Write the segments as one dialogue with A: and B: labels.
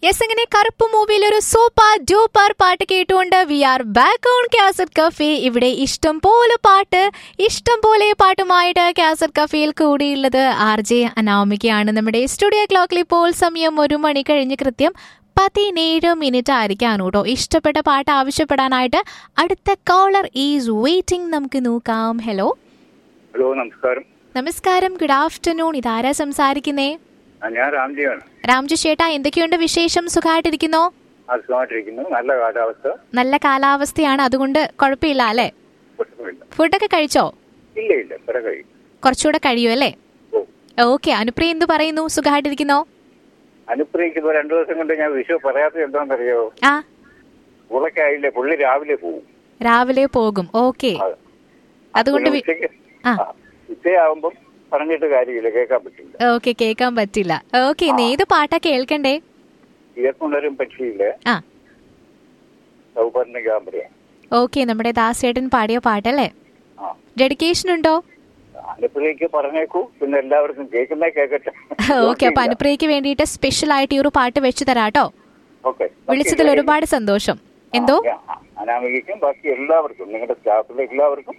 A: Yes അങ്ങനെ കറുപ്പ് മൂവിയിൽ ഒരു സൂപ്പർ ഡൂപ്പർ പാട്ട് കേട്ടുകൊണ്ട് we are back on cassette cafe ഇവിടെ ഇഷ്ടം പോലെ പാട്ട് ഇഷ്ടം പോലെ പാട്ടുമായിട്ട് കാസറ്റ് കഫേയിൽ കൂടിയുള്ളത് ആർ ജെ അനാമികയാണ് നമ്മുടെ സ്റ്റുഡിയോ ക്ലോക്കിൽ ഇപ്പോൾ സമയം ഒരു മണി കഴിഞ്ഞ് കൃത്യം പതിനേഴ് മിനിറ്റ് ആയിരിക്കാണ് കേട്ടോ ഇഷ്ടപ്പെട്ട പാട്ട് ആവശ്യപ്പെടാനായിട്ട് അടുത്ത കോളർ ഈസ് വെയിറ്റിംഗ് നമുക്ക് നോക്കാം ഹലോ
B: ഹലോ നമസ്കാരം
A: നമസ്കാരം ഗുഡ് ആഫ്റ്റർനൂൺ ഇതാരാ സംസാരിക്കുന്നേ
B: ആ, ഞാൻ രാംജിയാണ്
A: രാംജു ചേട്ടാ എന്തൊക്കെയുണ്ട് വിശേഷം സുഖമായിട്ടിരിക്കുന്നോ
B: അസുഖമായിട്ടിരിക്കുന്നു നല്ല കാലാവസ്ഥ
A: നല്ല കാലാവസ്ഥയാണ് അതുകൊണ്ട് കുഴപ്പമില്ല അല്ലേ
B: പ്രശ്നമില്ല
A: ഫുഡൊക്കെ കഴിച്ചോ
B: ഇല്ല ഇല്ല ഇത്ര കഴിയും
A: കുറച്ചുകൂടെ കഴിയും അല്ലേ
B: ഓ
A: ഓക്കെ അനുപ്രിയ എന്ത് പറയുന്നു സുഖമായിട്ടിരിക്കുന്നോ
B: അനുപ്രിയിക്കുമ്പോ രണ്ടു ദിവസം കൊണ്ട് ഞാൻ വിഷു പറയാത്തത് എന്താണെന്നറിയോ
A: ആ
B: ഉളക്കായില്ലേ പുള്ളി രാവിലെ പോകും
A: രാവിലെ പോകും ഓക്കെ
B: അത്.
A: അതുകൊണ്ട്
B: പിന്നെ
A: വി-
B: ഉച്ചയ്ക്ക്
A: ആ.
B: ആ, ഉച്ചയാവുമ്പം പറഞ്ഞിട്ട് കാര്യമില്ല കേൾക്കാൻ പറ്റില്ല
A: ഓക്കെ കേൾക്കാൻ പറ്റില്ല ഓക്കെ ഇന്ന് ഏത് പാട്ടാ കേൾക്കണ്ടേ
B: ഇയർക്കൊണ്ടരും പക്ഷിയില്ല
A: ആ
B: സൗപർണ ഗാംബരയാണ്
A: ഓക്കെ നമ്മുടെ ദാസേട്ടൻ പാടിയ പാട്ടല്ലേ
B: ആ
A: ഡെഡിക്കേഷൻ ഉണ്ടോ
B: അനുപ്രിയക്ക് പറഞ്ഞേക്കൂ പിന്നെ എല്ലാവർക്കും കേൾക്കുന്നേ കേൾക്കട്ടെ
A: ഓക്കെ അപ്പൊ അനുപ്രിയക്ക് വേണ്ടിയിട്ട് സ്പെഷ്യൽ ആയിട്ട് ഈ ഒരു പാട്ട് വെച്ച് തരാട്ടോ
B: ഓക്കെ
A: വിളിച്ചതിൽ ഒരുപാട് സന്തോഷം എന്തോ
B: അനാമികയ്ക്കും ബാക്കി എല്ലാവർക്കും നിങ്ങളുടെ സ്റ്റാഫിലെ എല്ലാവർക്കും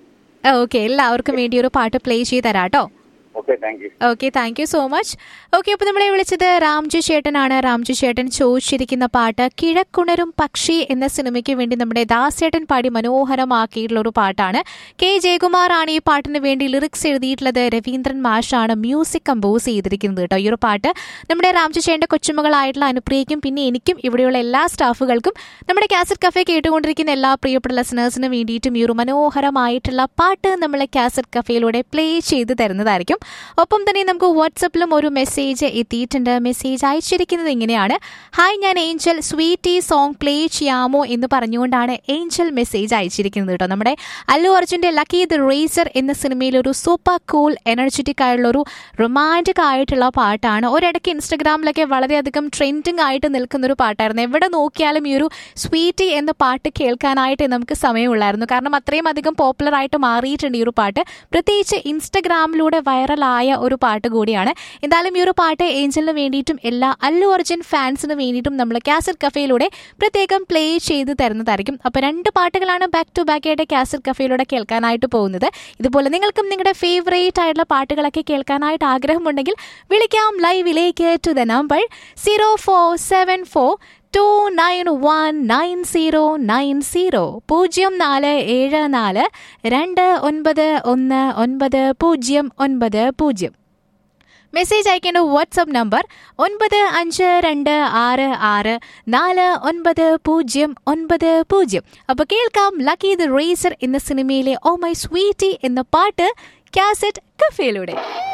A: ഓക്കെ എല്ലാവർക്കും വേണ്ടി ഒരു പാട്ട് പ്ലേ ചെയ്ത് തരാട്ടോ
B: okay thank you
A: okay thank you so much okay അപ്പോൾ നമ്മളെ വിളിച്ചത് രാംജു ചേട്ടനാണ് രാംജു ചേട്ടൻ ചോദിച്ചിരിക്കുന്ന പാട്ട് കിഴക്കുണരും പക്ഷി എന്ന സിനിമയ്ക്ക് വേണ്ടി നമ്മുടെ ദാസേട്ടൻ പാടി മനോഹരമാക്കിയിട്ടുള്ള ഒരു പാട്ടാണ് കെ ജയകുമാർ ആണ് ഈ പാട്ടിന് വേണ്ടി ലിറിക്സ് എഴുതിയിട്ടുള്ളത് രവീന്ദ്രൻ മാഷാണ് മ്യൂസിക് കമ്പോസ് ചെയ്തിരിക്കുന്നത് കേട്ടോ ഈ ഒരു പാട്ട് നമ്മുടെ രാംജു ചേട്ടൻ്റെ കൊച്ചുമകളായിട്ടുള്ള അനുപ്രിയയ്ക്കും പിന്നെ എനിക്കും ഇവിടെയുള്ള എല്ലാ സ്റ്റാഫുകൾക്കും നമ്മുടെ കാസറ്റ് കഫേ കേട്ടുകൊണ്ടിരിക്കുന്ന എല്ലാ പ്രിയപ്പെട്ട ലിസണേഴ്സിനും വേണ്ടിയിട്ടും ഈ ഒരു മനോഹരമായിട്ടുള്ള പാട്ട് നമ്മളെ കാസറ്റ് കഫേയിലൂടെ പ്ലേ ചെയ്ത് തരുന്നതായിരിക്കും ഒപ്പം തന്നെ നമുക്ക് വാട്സപ്പിലും ഒരു മെസ്സേജ് എത്തിയിട്ടുണ്ട് മെസ്സേജ് അയച്ചിരിക്കുന്നത് ഇങ്ങനെയാണ് ഹായ് ഞാൻ ഏഞ്ചൽ സ്വീറ്റി സോങ് പ്ലേ ചെയ്യാമോ എന്ന് പറഞ്ഞുകൊണ്ടാണ് ഏഞ്ചൽ മെസ്സേജ് അയച്ചിരിക്കുന്നത് കേട്ടോ നമ്മുടെ അല്ലു അർജുന്റെ ലക്കി ദ റേസർ എന്ന സിനിമയിൽ ഒരു സൂപ്പർ കൂൾ എനർജറ്റിക് ആയിട്ടുള്ള ഒരു റൊമാൻറ്റിക് ആയിട്ടുള്ള പാട്ടാണ് ഒരിടയ്ക്ക് ഇൻസ്റ്റഗ്രാമിലൊക്കെ വളരെയധികം ട്രെൻഡിങ് ആയിട്ട് നിൽക്കുന്ന ഒരു പാട്ടായിരുന്നു എവിടെ നോക്കിയാലും ഈ ഒരു സ്വീറ്റി എന്ന പാട്ട് കേൾക്കാനായിട്ട് നമുക്ക് സമയമുള്ളായിരുന്നു കാരണം അത്രയും അധികം പോപ്പുലർ ആയിട്ട് മാറിയിട്ടുണ്ട് ഈ ഒരു പാട്ട് പ്രത്യേകിച്ച് ഇൻസ്റ്റഗ്രാമിലൂടെ വൈറലായ ഒരു പാട്ട് കൂടിയാണ് എന്തായാലും ഈ ഒരു പാട്ട് ഏഞ്ചലിന് വേണ്ടിയിട്ടും എല്ലാ അല്ലു അർജുൻ ഫാൻസിന് വേണ്ടിയിട്ടും നമ്മൾ കാസറ്റ് കഫേയിലൂടെ പ്രത്യേകം പ്ലേ ചെയ്ത് തരുന്നതായിരിക്കും അപ്പോൾ രണ്ട് പാട്ടുകളാണ് ബാക്ക് ടു ബാക്ക് ആയിട്ട് കാസറ്റ് കഫേയിലൂടെ കേൾക്കാനായിട്ട് പോകുന്നത് ഇതുപോലെ നിങ്ങൾക്കും നിങ്ങളുടെ ഫേവറേറ്റ് ആയിട്ടുള്ള പാട്ടുകളൊക്കെ കേൾക്കാനായിട്ട് ആഗ്രഹമുണ്ടെങ്കിൽ വിളിക്കാം ലൈവിലേക്ക് to the number zero four seven four two nine one nine zero nine zero പൂജ്യം നാല് ഏഴ് നാല് രണ്ട് ഒൻപത് ഒന്ന് ഒൻപത് പൂജ്യം ഒൻപത് പൂജ്യം മെസ്സേജ് അയക്കേണ്ട വാട്സപ്പ് നമ്പർ ഒൻപത് അഞ്ച് രണ്ട് ആറ് ആറ് നാല് ഒൻപത് പൂജ്യം ഒൻപത് പൂജ്യം അപ്പോൾ കേൾക്കാം ലക്കി ദ റേസർ എന്ന സിനിമയിലെ ഓ മൈ സ്വീറ്റി എന്ന പാട്ട് കാസറ്റ് കഫേയിലൂടെ